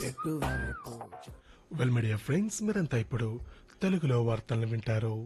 Well media friends మీరంతా ఇప్పుడు తెలుగులో వార్తలను వింటారు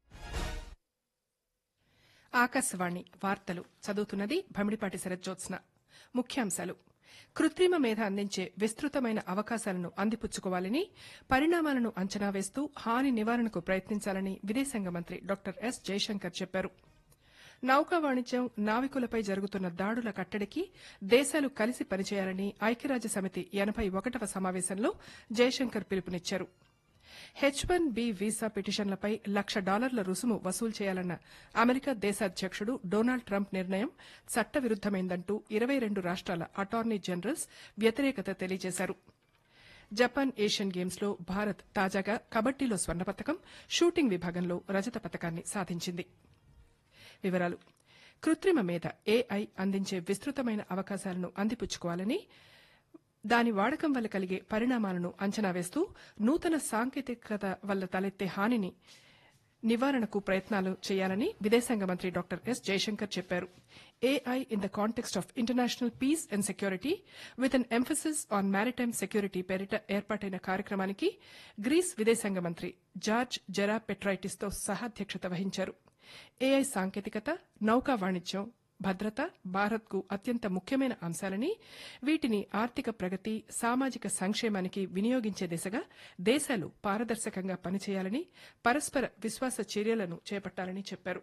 ఆకాశవాణి వార్తలు చదువుతున్నది భమిడిపాటి శరజ్జోత్స్న ముఖ్యాంశాలు కృత్రిమ మేధ అందించే విస్తృతమైన అవకాశాలను అందిపుచ్చుకోవాలని పరిణామాలను అంచనా వేస్తూ హాని నివారణకు ప్రయత్నించాలని విదేశాంగ మంత్రి డాక్టర్ ఎస్ జయశంకర్ చెప్పారు నౌకా వాణిజ్యం నావికులపై జరుగుతున్న దాడుల కట్టడికి దేశాలు కలిసి పనిచేయాలని ఐక్యరాజ్య సమితి ఎనబై ఒకటవ సమావేశంలో జయశంకర్ పిలుపునిచ్చారు హెచ్ వన్ బి వీసా పిటిషన్లపై లక్ష డాలర్ల రుసుము వసూలు చేయాలన్న అమెరికా దేశాధ్యక్షుడు డొనాల్డ్ ట్రంప్ నిర్ణయం చట్టవిరుద్దమైందంటూ ఇరవై రెండు రాష్ట్రాల అటార్నీ జనరల్స్ వ్యతిరేకత తెలియజేశారు జపాన్ ఏషియన్ గేమ్స్ లో భారత్ తాజాగా కబడ్డీలో స్వర్ణ పతకం షూటింగ్ విభాగంలో రజత పతకాన్ని సాధించింది వివరాలు కృత్రిమ మేధ ఏఐ అందించే విస్తృతమైన అవకాశాలను అందిపుచ్చుకోవాలని దాని వాడకం వల్ల కలిగే పరిణామాలను అంచనా వేస్తూ నూతన సాంకేతికత వల్ల తలెత్తే హానిని నివారణకు ప్రయత్నాలు చేయాలని విదేశాంగ మంత్రి డాక్టర్ ఎస్ జయశంకర్ చెప్పారు AI in the context of international peace and security with an emphasis on maritime security పేరిట ఏర్పాటైన కార్యక్రమానికి గ్రీస్ విదేశాంగ మంత్రి జార్జ్ జెరా పెట్రైటిస్ తో సహాధ్యక్షత వహించారు ఏఐ సాంకేతికత నౌకా వాణిజ్యం భద్రత భారత్కు అత్యంత ముఖ్యమైన అంశాలని వీటిని ఆర్థిక ప్రగతి సామాజిక సంక్షేమానికి వినియోగించే దిశగా దేశాలు పారదర్శకంగా పనిచేయాలని పరస్పర విశ్వాస చర్యలను చేపట్టాలని చెప్పారు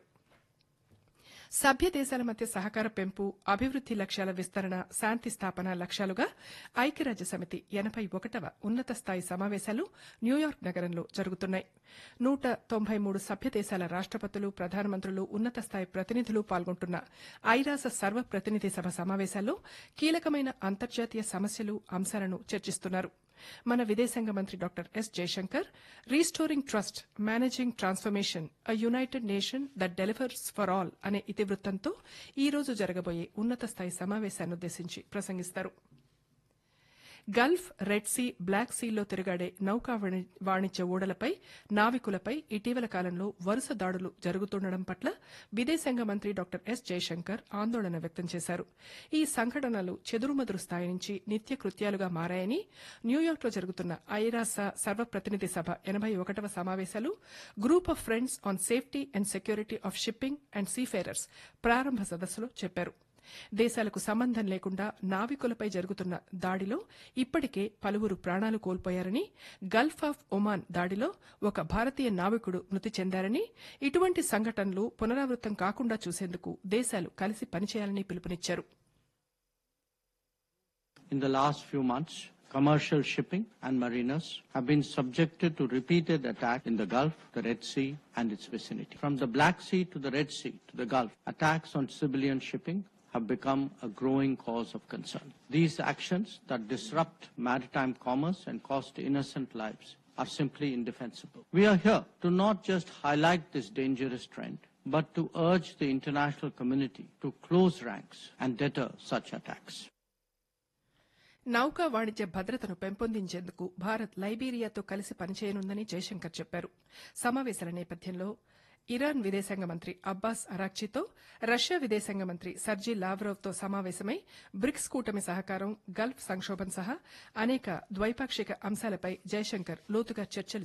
సభ్య దేశాల మధ్య సహకార పెంపు అభివృద్ది లక్ష్యాల విస్తరణ శాంతి స్థాపన లక్ష్యాలుగా ఐక్యరాజ్య సమితి ఎనబై ఒకటవ ఉన్నత స్థాయి సమావేశాలు న్యూయార్క్ నగరంలో జరుగుతున్నాయి నూట తొంభై మూడు సభ్య దేశాల రాష్టపతులు ప్రధానమంత్రులు ఉన్నత స్థాయి ప్రతినిధులు పాల్గొంటున్న ఐరాస సర్వప్రతినిధి సభ సమావేశాల్లో కీలకమైన అంతర్జాతీయ సమస్యలు అంశాలను చర్చిస్తున్నారు మన విదేశాంగ మంత్రి doctor S Jaishankar restoring trust managing transformation a United Nation that delivers for all అనే ఇతివృత్తంతో ఈ రోజు జరగబోయే ఉన్నత స్థాయి సమావేశాన్నుద్దేశించి ప్రసంగిస్తారు గల్ఫ్ రెడ్ సీ బ్లాక్ సీల్లో తిరుగాడే నౌకా వాణి- వాణిజ్య ఓడలపై నావికులపై ఇటీవల కాలంలో వరుస దాడులు జరుగుతుండడం పట్ల విదేశాంగ మంత్రి డాక్టర్ ఎస్ జయశంకర్ ఆందోళన వ్యక్తం చేశారు ఈ సంఘటనలు చెదురుమదురు స్థాయి నుంచి నిత్య కృత్యాలుగా మారాయని న్యూయార్క్లో జరుగుతున్న ఐరాస సర్వప్రతినిధి సభ ఎనబై ఒకటవ సమావేశాలు group of friends on safety and security of shipping and seafarers ప్రారంభ సదస్సులో చెప్పారు దేశాలకు సంబంధం లేకుండా నావికులపై జరుగుతున్న దాడిలో ఇప్పటికే పలువురు ప్రాణాలు కోల్పోయారని గల్ఫ్ ఆఫ్ ఒమాన్ దాడిలో ఒక భారతీయ నావికుడు మృతి చెందారని ఇటువంటి సంఘటనలు పునరావృతం కాకుండా చూసేందుకు దేశాలు కలిసి పనిచేయాలని పిలుపునిచ్చారు In the last few months, commercial shipping and mariners have been subjected to repeated attacks in the Gulf, the Red Sea, and its vicinity. From the Black Sea to the Red Sea to the Gulf, attacks on civilian shipping have become a growing cause of concern. These actions that disrupt maritime commerce and cost innocent lives are simply indefensible. We are here to not just highlight this dangerous trend, but to urge the international community to close ranks and deter such attacks. నౌకా వాణిజ్య భద్రతను పెంపొందించేందుకు భారత్ లైబీరియాతో కలిసి పనిచేయనుందని జయశంకర్ చెప్పారు సమావేశాల నేపథ్యంలో Iran విదేశాంగ మంత్రి అబ్బాస్ అరాక్చీతో రష్యా విదేశాంగ మంత్రి సర్జీ లావ్రోవ్తో సమావేశమై బ్రిక్స్ కూటమి సహకారం గల్ఫ్ సంక్షోభం సహా అనేక ద్వైపాక్షిక అంశాలపై జయశంకర్ లోతుగా చర్చలు